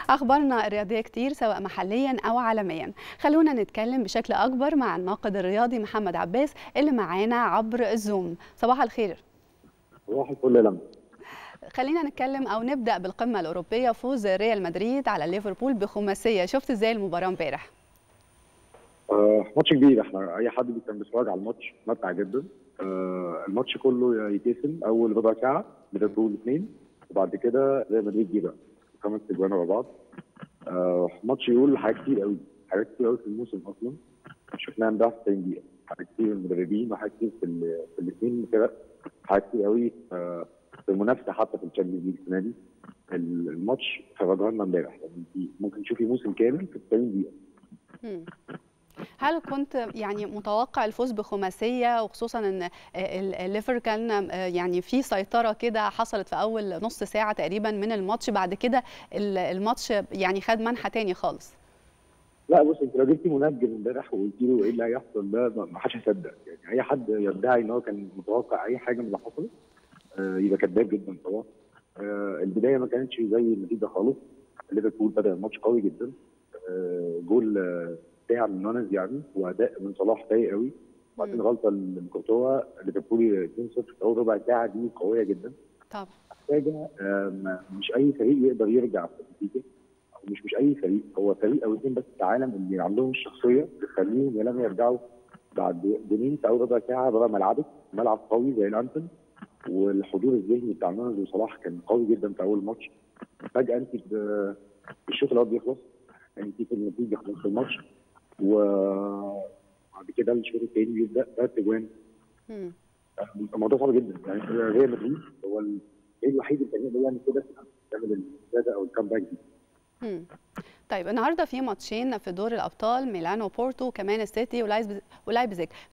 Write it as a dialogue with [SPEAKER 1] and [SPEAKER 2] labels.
[SPEAKER 1] أخبارنا الرياضية كتير سواء محليا أو عالميا خلونا نتكلم بشكل أكبر مع الناقد الرياضي محمد عباس اللي معانا عبر الزوم صباح الخير
[SPEAKER 2] صباح الفل لما
[SPEAKER 1] خلينا نتكلم أو نبدأ بالقمة الأوروبية فوز ريال مدريد على ليفربول بخماسية شفت إزاي المباراة امبارح
[SPEAKER 2] آه ماتش كبير احنا اي حد كان بيتفرج على الماتش متع جدا آه الماتش كله يتقسم اول ربع ساعه ليفربول اثنين وبعد كده ريال مدريد جه بقى خمس اجوان ورا بعض آه ماتش يقول حاجات كتير قوي حاجات كتير قوي في الموسم اصلا شفناها امبارح في 90 دقيقه حاجات كتير من المدربين وحاجات كتير في, ال- في الاثنين فرق حاجات كتير قوي آه في المنافسه حتى في الشامبيونز ليج السنه دي الماتش فرجها لنا امبارح يعني انت ممكن تشوفي موسم كامل في 90 دقيقه
[SPEAKER 1] مم. هل كنت يعني متوقع الفوز بخماسيه وخصوصا ان ال- الليفر كان يعني في سيطره كده حصلت في اول نص ساعه تقريبا من الماتش بعد كده ال- الماتش يعني خد منحى تاني خالص
[SPEAKER 2] لا بص انت لو جبتي منجم امبارح وقلت له ايه اللي هيحصل ده ما ما حدش هيصدق يعني اي حد يدعي ان هو كان متوقع اي حاجه من اللي حصلت آه يبقى كذاب جدا طبعا آه البدايه ما كانتش زي النتيجه خالص ليفربول بدا الماتش قوي جدا آه جول آه بتاع من نونز يعني واداء من صلاح سيء قوي وبعدين
[SPEAKER 1] مم.
[SPEAKER 2] غلطه لكورتوا ليفربول 2-0 في اول ربع ساعه دي قويه جدا
[SPEAKER 1] طبعا
[SPEAKER 2] محتاجه آم، مش اي فريق يقدر يرجع في النتيجه او مش مش اي فريق هو فريق او اثنين بس في العالم اللي عندهم الشخصيه تخليهم يلم يرجعوا بعد جنين في اول ربع ساعه بره ملعبك ملعب قوي زي الانتون والحضور الذهني بتاع نونز وصلاح كان قوي جدا في اول ماتش فجاه انت ب- الشوط الاول بيخلص انت في النتيجه خلاص في الماتش وبعد كده الشوط الثاني بيبدا ثلاث اجوان
[SPEAKER 1] مم.
[SPEAKER 2] الموضوع صعب جدا يعني ريال مدريد هو الفريق الوحيد اللي كان يقدر يعمل كده يعمل الزياده او الكامباك دي
[SPEAKER 1] مم. طيب النهارده في ماتشين في دور الابطال ميلانو وبورتو وكمان السيتي ولايبز- ولايبزيج